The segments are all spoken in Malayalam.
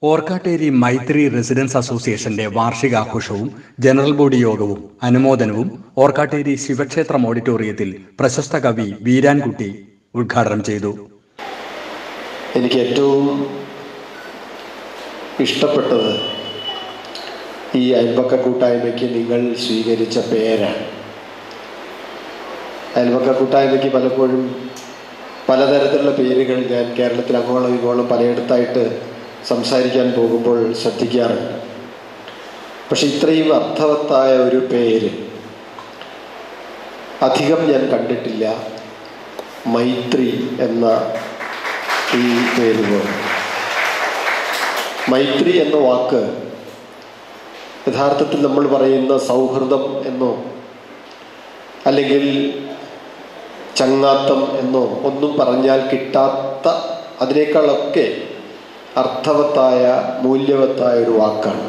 ഓർക്കാട്ടേരി മൈത്രി റെസിഡൻസ് അസോസിയേഷന്റെ വാർഷികാഘോഷവും ജനറൽ ബോഡി യോഗവും അനുമോദനവും ഓർക്കാട്ടേരി ശിവക്ഷേത്രം ഓഡിറ്റോറിയത്തിൽ പ്രശസ്ത കവി വീരാൻകുട്ടി ഉദ്ഘാടനം ചെയ്തു എനിക്ക് ഏറ്റവും ഇഷ്ടപ്പെട്ടത് ഈ അയൽപക്ക കൂട്ടായ്മയ്ക്ക് നിങ്ങൾ സ്വീകരിച്ച പേരാണ് അയൽപക്ക കൂട്ടായ്മയ്ക്ക് പലപ്പോഴും പലതരത്തിലുള്ള പേരുകൾ ഞാൻ കേരളത്തിൽ അങ്ങോളം ഇങ്ങോളം പലയിടത്തായിട്ട് സംസാരിക്കാൻ പോകുമ്പോൾ ശ്രദ്ധിക്കാറുണ്ട് പക്ഷെ ഇത്രയും അർത്ഥവത്തായ ഒരു പേര് അധികം ഞാൻ കണ്ടിട്ടില്ല മൈത്രി എന്ന ഈ പേര് പോലെ മൈത്രി എന്ന വാക്ക് യഥാർത്ഥത്തിൽ നമ്മൾ പറയുന്ന സൗഹൃദം എന്നോ അല്ലെങ്കിൽ ചങ്ങാത്തം എന്നോ ഒന്നും പറഞ്ഞാൽ കിട്ടാത്ത അതിനേക്കാളൊക്കെ അർത്ഥവത്തായ മൂല്യവത്തായ ഒരു വാക്കാണ്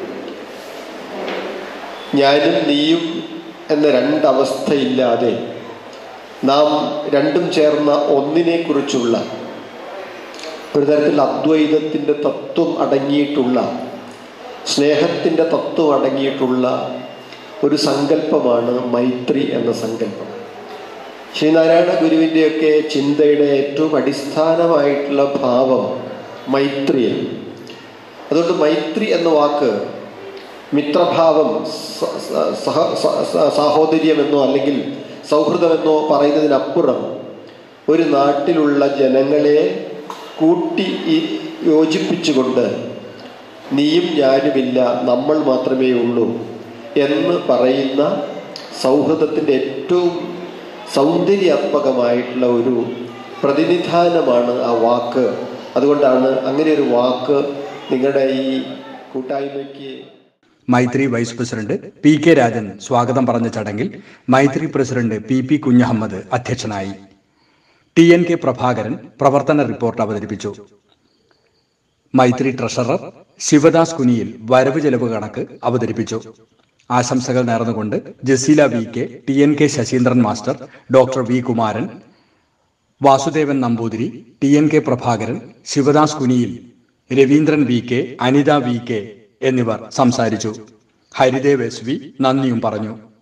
ഞാനും നീയും എന്ന രണ്ടവസ്ഥയില്ലാതെ നാം രണ്ടും ചേർന്ന ഒന്നിനെക്കുറിച്ചുള്ള ഒരു തരത്തിൽ അദ്വൈതത്തിൻ്റെ തത്വം അടങ്ങിയിട്ടുള്ള സ്നേഹത്തിൻ്റെ തത്വം അടങ്ങിയിട്ടുള്ള ഒരു സങ്കല്പമാണ് മൈത്രി എന്ന സങ്കല്പം ശ്രീനാരായണ ഗുരുവിൻ്റെയൊക്കെ ചിന്തയുടെ ഏറ്റവും അടിസ്ഥാനമായിട്ടുള്ള ഭാവം മൈത്രിയാണ് അതുകൊണ്ട് മൈത്രി എന്ന വാക്ക് മിത്രഭാവം സഹ സാഹോദര്യമെന്നോ അല്ലെങ്കിൽ സൗഹൃദമെന്നോ പറയുന്നതിനപ്പുറം ഒരു നാട്ടിലുള്ള ജനങ്ങളെ കൂട്ടി യോജിപ്പിച്ചുകൊണ്ട് നീയും ഞാനുമില്ല നമ്മൾ മാത്രമേ ഉള്ളൂ എന്ന് പറയുന്ന സൗഹൃദത്തിൻ്റെ ഏറ്റവും സൗന്ദര്യാത്മകമായിട്ടുള്ള ഒരു പ്രതിനിധാനമാണ് ആ വാക്ക് അതുകൊണ്ടാണ് അങ്ങനെ ഒരു വാക്ക് നിങ്ങളുടെ ഈ കൂട്ടായ്മയ്ക്ക് Maithri vice president P K Rajan സ്വാഗതം പറഞ്ഞ ചടങ്ങിൽ Maithri president P P Kunhahammed അധ്യക്ഷനായി ടി എൻ കെ പ്രഭാകരൻ പ്രവർത്തന റിപ്പോർട്ട് അവതരിപ്പിച്ചു മൈത്രി ട്രഷറർ ശിവദാസ് കുനിയിൽ വരവ് ചെലവ് കണക്ക് അവതരിപ്പിച്ചു ആശംസകൾ നേർന്നുകൊണ്ട് Jaseela V K T N K Sasheendran master doctor V Kumaran Vasudevan Namboothiri T N K Prabhakaran Sivadas Kuniyil Raveendran V K Anitha V K എന്നിവർ സംസാരിച്ചു ഹരിദേവ് എസ് വി നന്ദിയും പറഞ്ഞു